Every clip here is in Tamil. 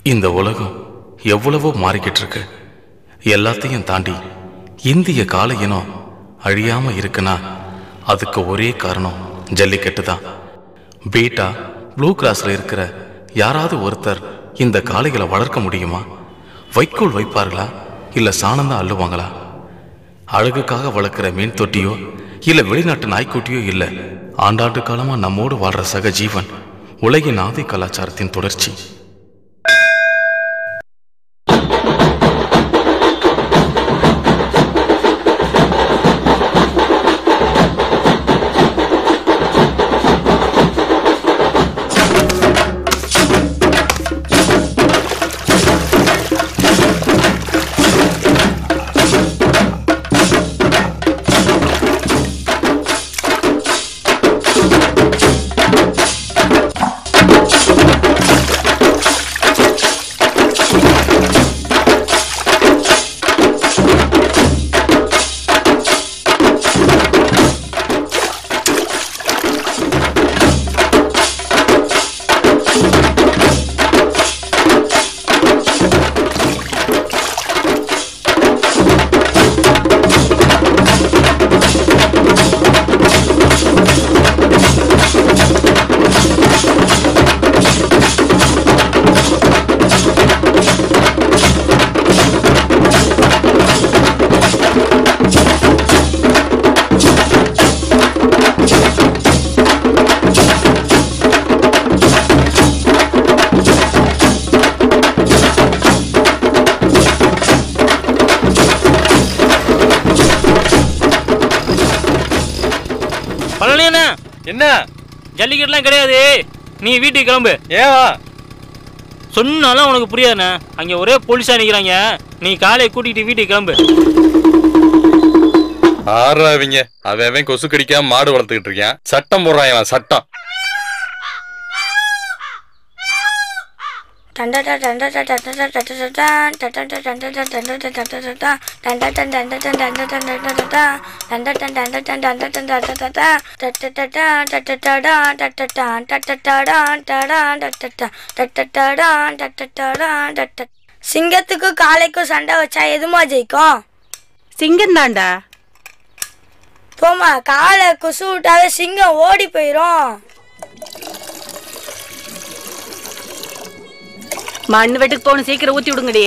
இந்த உலகம் எவ்வளவோ மாறிக்கிட்டு இருக்கு எல்லாத்தையும் தாண்டி இந்திய கால இனம் அழியாம இருக்குன்னா அதுக்கு ஒரே காரணம் ஜல்லிக்கட்டு தான் பீட்டா ப்ளூ கிராஸ்ல இருக்கிற யாராவது ஒருத்தர் இந்த காளைகளை வளர்க்க முடியுமா வைக்கோல் வைப்பார்களா இல்ல சாணம் அள்ளுவாங்களா அழகுக்காக வளர்க்குற மீன் தொட்டியோ இல்ல வெளிநாட்டு நாய்க்குட்டியோ இல்ல ஆண்டாண்டு காலமா நம்மோடு வாழ்ற சக ஜீவன் உலகின் ஆதி கலாச்சாரத்தின் தொடர்ச்சி பழனியண்ணா என்ன ஜல்லிக்கட்டுலாம் கிடையாது நீ வீட்டுக்கு கிளம்பு ஏவா சொன்னாலும் உனக்கு புரியாதுண்ணா அங்கே ஒரே போலீஸாக நிற்கிறாங்க நீ காலையை கூட்டிகிட்டு வீட்டுக்கு கிளம்பு ஆறா இவங்க அவன் அவன் கொசு கடிக்காம மாடு வளர்த்துக்கிட்டு இருக்கேன் சட்டம் போடுறான் இவன் சட்டம் சிங்கத்துக்கும் காளைக்கும் சண்டை வச்சா எதுமா ஜெயிக்கும் சிங்கம் தாண்டா போமா காலை குசு விட்டாவே சிங்கம் ஓடி போயிரும் மண் வெட்டுக்கு போகணும் சீக்கிரம் ஊத்தி விடுங்கடி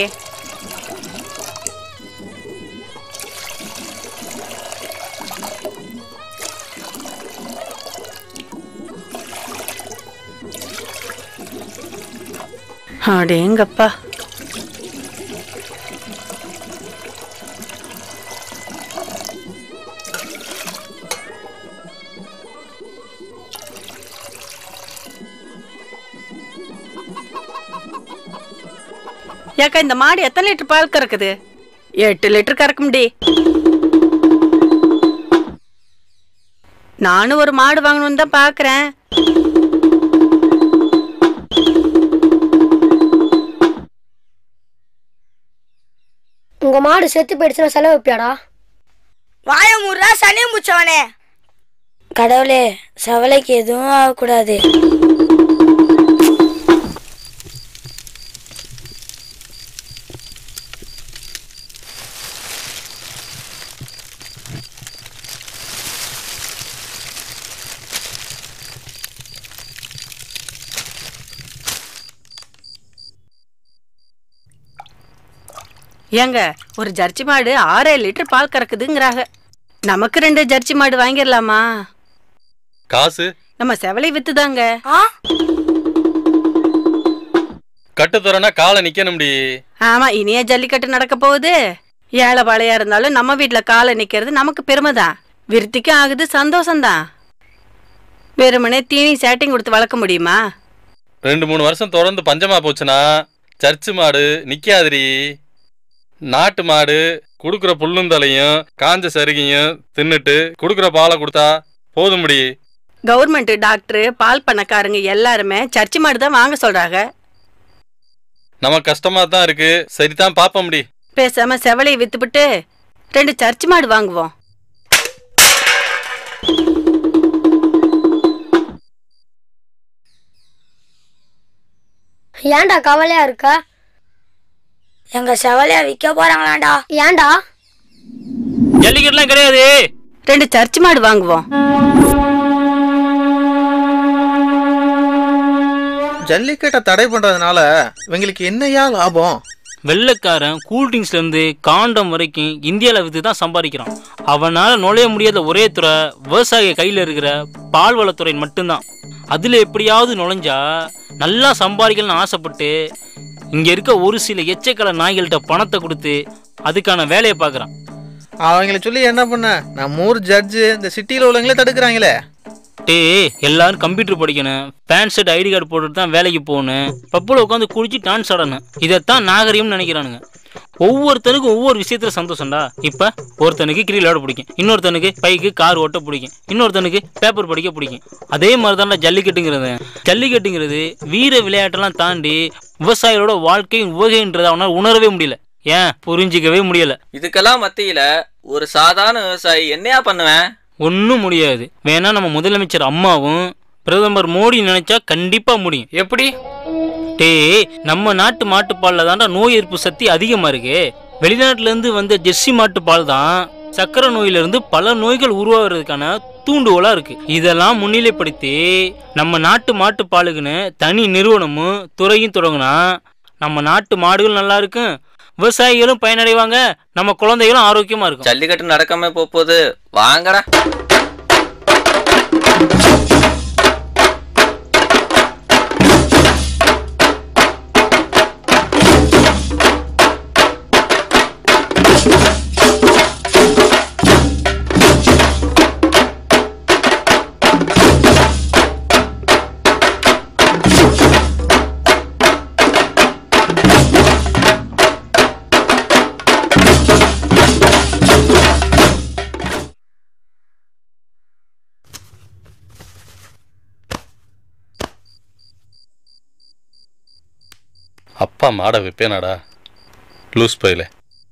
அடேங்கப்பா ஏக்கா இந்த மாடு எத்தனை லிட்டர் பால் கறக்குது எட்டு லிட்டர் கறக்க முடி நானும் ஒரு மாடு வாங்கணும்னு தான் பாக்குறேன் உங்க மாடு செத்து போயிடுச்சுன்னா செலவு வைப்பியாடா வாய முறா சனி முச்சவனே கடவுளே சவலைக்கு எதுவும் ஆகக்கூடாது ஏங்க ஒரு ஜர்சி மாடு ஆறேழு லிட்டர் பால் கறக்குதுங்கிறாங்க நமக்கு ரெண்டு ஜர்சி மாடு வாங்கிடலாமா காசு நம்ம செவலை வித்துதாங்க ஆ கட்டுத்தரனா காலை நிக்கணும்டி ஆமா இனிய ஜல்லிக்கட்டு நடக்க போகுது ஏழை பாளையா இருந்தாலும் நம்ம வீட்ல காலை நிக்கிறது நமக்கு பெருமைதான் விருத்திக்கும் ஆகுது சந்தோஷம்தான் வெறுமனே தீனி சேட்டிங் கொடுத்து வளர்க்க முடியுமா ரெண்டு மூணு வருஷம் தொடர்ந்து பஞ்சமா போச்சுன்னா சர்ச்சு மாடு நிக்காதிரி நாட்டு மாடு குடுக்குற புல்லுந்தலையும் காஞ்ச சருகையும் தின்னுட்டு குடுக்குற பாலை கொடுத்தா போதும் முடி கவர்மெண்ட் டாக்டர் பால் பண்ணக்காரங்க எல்லாருமே சர்ச்சு மாடு தான் வாங்க சொல்றாங்க நமக்கு கஷ்டமா தான் இருக்கு சரிதான் பாப்போம் முடி பேசாம செவலையை வித்துப்புட்டு ரெண்டு சர்ச் மாடு வாங்குவோம் ஏன்டா கவலையா இருக்கா எங்க செவலைய விற்க போறாங்களாடா ஏன்டா ஜல்லிக்கட்டுலாம் கிடையாது ரெண்டு சர்ச் மாடு வாங்குவோம் ஜல்லிக்கட்டை தடை பண்றதுனால இவங்களுக்கு என்னையா லாபம் வெள்ளைக்காரன் கூல்ட்ரிங்க்ஸ்ல இருந்து காண்டம் வரைக்கும் இந்தியாவில் வித்து தான் சம்பாதிக்கிறான் அவனால நுழைய முடியாத ஒரே துறை விவசாய கையில் இருக்கிற பால்வளத்துறை மட்டும்தான் அதுல எப்படியாவது நுழைஞ்சா நல்லா சம்பாதிக்கணும்னு ஆசைப்பட்டு இங்க இருக்க ஒரு சில எச்சக்கலை நாய்கள்கிட்ட பணத்தை கொடுத்து அதுக்கான வேலையை பார்க்குறான் அவங்கள சொல்லி என்ன பண்ண நம்ம ஊர் ஜட்ஜு இந்த சிட்டியில் உள்ளவங்களே தடுக்கிறாங்களே டேய் எல்லாரும் கம்ப்யூட்டர் படிக்கணும் பேண்ட் ஷர்ட் ஐடி கார்டு போட்டுட்டு தான் வேலைக்கு போகணும் பப்புல உட்காந்து குளிச்சு டான்ஸ் ஆடணும் இதைத்தான் நாகரிகம்னு நினைக்கிறானுங்க ஒவ்வொருத்தனுக்கும் ஒவ்வொரு விஷயத்துல சந்தோஷம்டா இப்ப ஒருத்தனுக்கு கிரிக்கெட் விளையாட பிடிக்கும் இன்னொருத்தனுக்கு பைக்கு கார் ஓட்ட பிடிக்கும் இன்னொருத்தனுக்கு பேப்பர் படிக்க பிடிக்கும் அதே மாதிரி தான்டா ஜல்லிக்கட்டுங்கிறது ஜல்லிக்கட்டுங்கிறது வீர விளையாட்டெல்லாம் தாண்டி விவசாயிகளோட வாழ்க்கையும் உவகைன்றதை அவனால் உணரவே முடியல ஏன் புரிஞ்சிக்கவே முடியல இதுக்கெல்லாம் மத்தியில ஒரு சாதாரண விவசாயி என்னையா பண்ணுவேன் ஒன்றும் முடியாது வேணா நம்ம முதலமைச்சர் அம்மாவும் பிரதமர் மோடி நினைச்சா கண்டிப்பா முடியும் எப்படி டேய் நம்ம நாட்டு மாட்டுப்பால்ல தான்டா நோய் எதிர்ப்பு சக்தி அதிகமா இருக்கு வெளிநாட்டுல இருந்து வந்த ஜெர்சி மாட்டுப்பால் தான் சக்கரை நோயில இருந்து பல நோய்கள் உருவாகிறதுக்கான தூண்டுகோலா இருக்கு இதெல்லாம் முன்னிலைப்படுத்தி நம்ம நாட்டு மாட்டுப்பாலுக்குன்னு தனி நிறுவனமும் துறையும் தொடங்குனா நம்ம நாட்டு மாடுகள் நல்லா இருக்கும் விவசாயிகளும் பயனடைவாங்க நம்ம குழந்தைகளும் ஆரோக்கியமா இருக்கும் ஜல்லிக்கட்டு நடக்காம போப் போகுது வாங்கடா அப்பா மாடை விற்பேனாடா லூஸ் பையில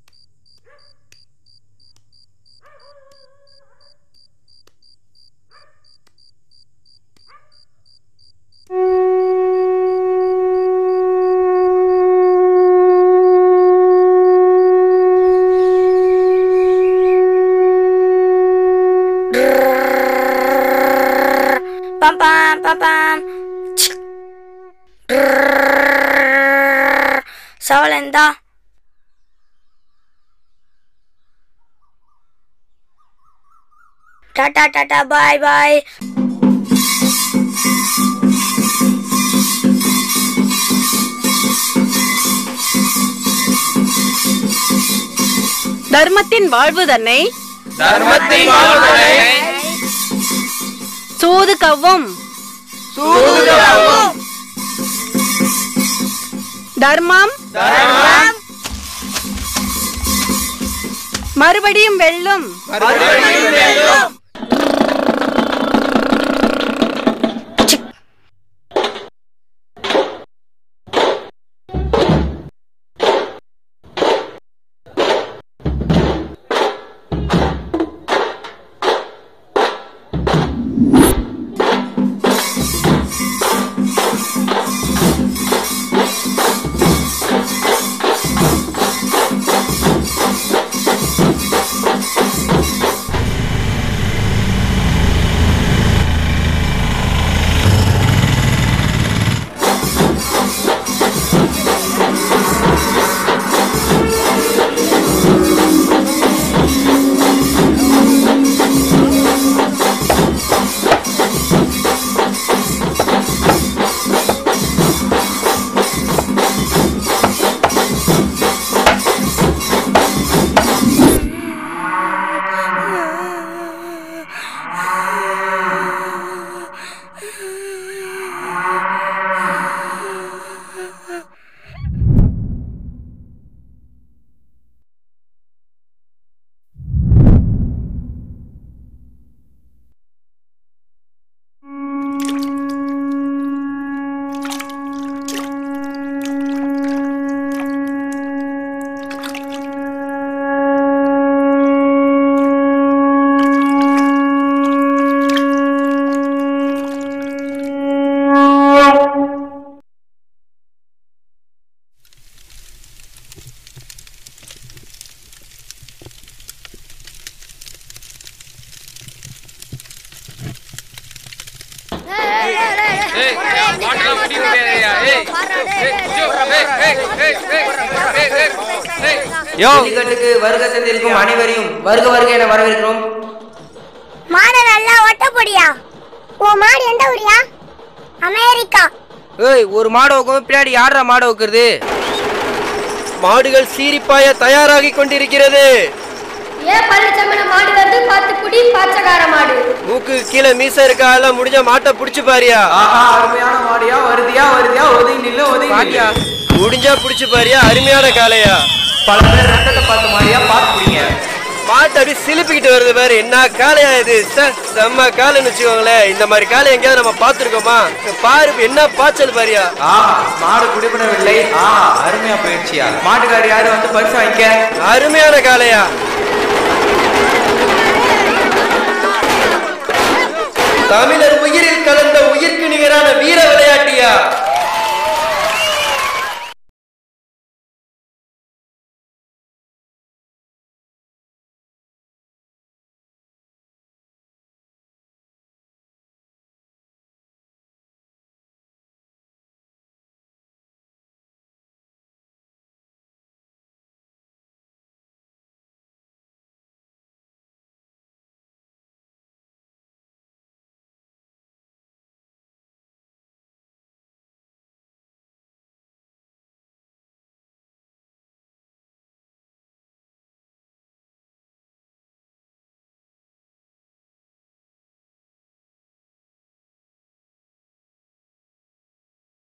பம் பம் பம் பம் செவலை இந்தா டாடா டாடா பாய் பாய் தர்மத்தின் வாழ்வு தன்னை தர்மத்தை வாழ்வதை சூது கவ்வும் சூதுகவும் தர்மம் தர்மம் மறுபடியும் வெல்லும் மறுபடியும் வெல்லும் ஜல்லிக்கட்டுக்கு வருகை தந்திருக்கும் அனைவரையும் வருக வருக என வரவேற்கிறோம் மாடை நல்லா ஒட்டப்படியா ஓ மாடு எந்த ஊரியா அமெரிக்கா ஏய் ஒரு மாடு வைக்கும் பின்னாடி யாரா மாடு வைக்கிறது மாடுகள் சீரிப்பாய தயாராகி கொண்டிருக்கிறது ஏன் பழனிச்சம்மன மாடு வருது பார்த்து குடி பாச்சகார மாடு மூக்கு கீழே மீச இருக்கா எல்லாம் முடிஞ்ச மாட்டை புடிச்சு பாரியா அருமையான மாடியா வருதியா வருதியா ஒதுங்கி நில்லு ஒதுங்கி பாட்டியா முடிஞ்சா புடிச்சு பாரியா அருமையான காளையா பல பேர் ரத்தத்தை பார்த்து மாடியா பார்த்து பிடிங்க மாட்டு அப்படி சிலிப்பிக்கிட்டு வருது பாரு என்ன காளையா இது ச்சே, செம்ம காளைன்னு வச்சுக்கோங்களேன் இந்த மாதிரி காளை எங்கேயாவது நம்ம பார்த்துருக்கோமா பாரு இப்ப என்ன பாய்ச்சல் பாரியா ஆ மாடு குடிபடவில்லை ஆ அருமையா போயிடுச்சியா மாட்டுக்காரி யாரும் வந்து பரிசு வாங்கிக்க அருமையான காளையா தமிழர் உயிரில் கலந்த உயிர்க்கு நிகரான வீர விளையாட்டியா